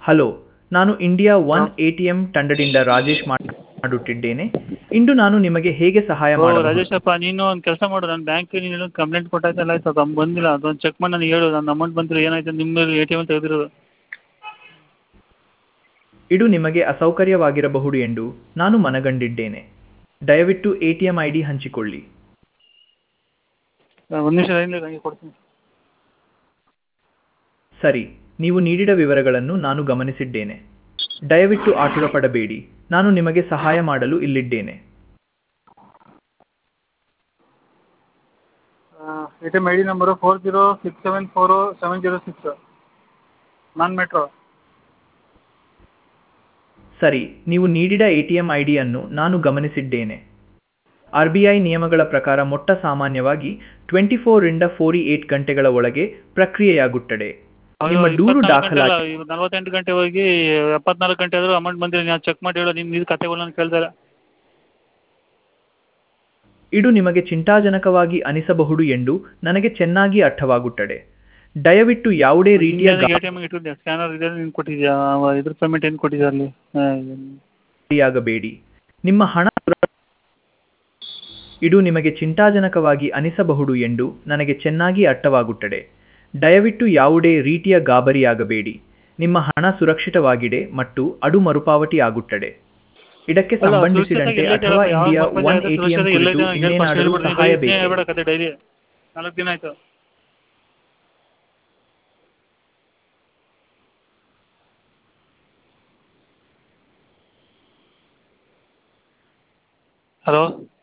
hello ನಾನು India one A T M ತಂಡದಿಂದ ರಾಜೇಶ್ ಮಾತನಾಡುತ್ತಿದ್ದೇನೆ ಇಂದು ನಾನು ನಿಮಗೆ ಹೇಗೆ ಸಹಾಯ ಓ ಮಾಡಬಹುದು ರಾಜೇಶಪ್ಪ ನೀನು ಒಂದು ಕೆಲಸ ಮಾಡು ನಾನು ಬ್ಯಾಂಕಿಗೆ ನೀನು ಕಂಪ್ಲೇಂಟ್ ಕೊಟ್ಟಾಯ್ತಲ್ಲ ಆಯ್ತು ಅದು ಬಂದಿಲ್ಲ ಅದೊಂದು ಚೆಕ್ ಮಾಡಿ ನನಗೆ ಹೇಳು ನನ್ನ ಅಮೌಂಟ್ ಬಂದಿಲ್ಲ ಏನಾಯ್ತು ನಿಮ್ಮ ಎ ಟಿ ಎಮ್ ತೆಗೆದಿರೋದು ಇದು ನಿಮಗೆ ಅಸೌಕರ್ಯವಾಗಿರಬಹುದು ಎಂದು ನಾನು ಮನಗಂಡಿದ್ದೇನೆ ದಯವಿಟ್ಟು A T M I D ಹಂಚಿಕೊಳ್ಳಿ ಒಂದು ನಿಮಿಷ ಲೈನ್ಲಿ ನನಗೆ ಕೊಡ್ತೀನಿ ಸರಿ ನೀವು ನೀಡಿದ ವಿವರಗಳನ್ನು ನಾನು ಗಮನಿಸಿದ್ದೇನೆ ದಯವಿಟ್ಟು ಆತುರ ಪಡಬೇಡಿ ನಾನು ನಿಮಗೆ ಸಹಾಯ ಮಾಡಲು ಇಲ್ಲಿದ್ದೇನೆ A T M I D number four zero six seven four seven zero six non metro ಸರಿ ನೀವು ನೀಡಿದ ಎ ಟಿ ಎಂ ಐ ಡಿಯನ್ನು ನಾನು ಗಮನಿಸಿದ್ದೇನೆ ಆರ್ ಬಿ ಐ ನಿಯಮಗಳ ಪ್ರಕಾರ ಮೊಟ್ಟ ಸಾಮಾನ್ಯವಾಗಿ ಟ್ವೆಂಟಿ ಫೋರಿಂದ ಫೋರ್ಟಿ ಏಟ್ ಗಂಟೆಗಳ ಒಳಗೆ ಪ್ರಕ್ರಿಯೆಯಾಗುತ್ತದೆ ನಿಮ್ಮ ದೂರು ದಾಖಲಾಗಿ ನಲವತ್ತೆಂಟು ಗಂಟೆ ಹೋಗಿ ಎಪ್ಪತ್ನಾಲ್ಕು ಗಂಟೆ ಆದರೂ ಅಮೌಂಟ್ ಬಂದಿಲ್ಲ ನಾನು ಚೆಕ್ ಮಾಡಿ ಹೇಳು ನಿಮ್ಮ ಇದು ಕತೆಗಳನ್ನ ಕೇಳ್ತಾರೆ ಇದು ನಿಮಗೆ ಚಿಂತಾಜನಕವಾಗಿ ಅನಿಸಬಹುದು ಎಂದು ನನಗೆ ಚೆನ್ನಾಗಿ ಅರ್ಥವಾಗುತ್ತದೆ ದಯವಿಟ್ಟು ಯಾವುದೇ ರೀತಿಯ ಎ ಟಿ ಎಮ್ ಇಟ್ಟಿದ್ದೆ ಸ್ಕ್ಯಾನರ್ ಇದೆ ನೀನು ಕೊಟ್ಟಿದ್ಯಾ ಇದ್ರ ಪೇಮೆಂಟ್ ಏನು ಕೊಟ್ಟಿದ್ಯಾ ಅಲ್ಲಿ ಗಾಬರಿಯಾಗಬೇಡಿ ನಿಮ್ಮ ಹಣ ಸುರ- ಇದು ನಿಮಗೆ ಚಿಂತಾಜನಕವಾಗಿ ಅನಿಸಬಹುದು ಎಂದು ನನಗೆ ಚೆನ್ನಾಗಿ ಅರ್ಥವಾಗುತ್ತದೆ ದಯವಿಟ್ಟು ಯಾವುದೇ ರೀತಿಯ ಗಾಬರಿಯಾಗಬೇಡಿ ನಿಮ್ಮ ಹಣ ಸುರಕ್ಷಿತವಾಗಿದೆ ಮತ್ತು ಅದು ಮರುಪಾವತಿ ಆಗುತ್ತದೆ ಇದಕ್ಕೆ ಅಲ್ಲ, ಸಂಬಂಧಿಸಿದಂತೆ ಸುರಕ್ಷತೆ ಎಲ್ಲೈತೆ ಅಥವಾ ಯಾವ ಇಂಡಿಯಾ ಪಂಚಾಯತ್ ಒನ್ ಹತ್ರ ಎಟಿಎಂ ಸುರಕ್ಷತೆ ಕುರಿತು ಎಲ್ಲೈತೆ ನಂಗೆ first ಇನ್ನೇನಾದರೂ ಹೇಳ್ಬಿಡು, ನೀನು ಸಹಾಯ ಡೈಲಿ ಬೇಕು ಹೇಳ್ಬೇಡ ಕತೆ ಡೈಲಿ ನಾಲ್ಕು ದಿನ ಆಯಿತು ಹಲೋ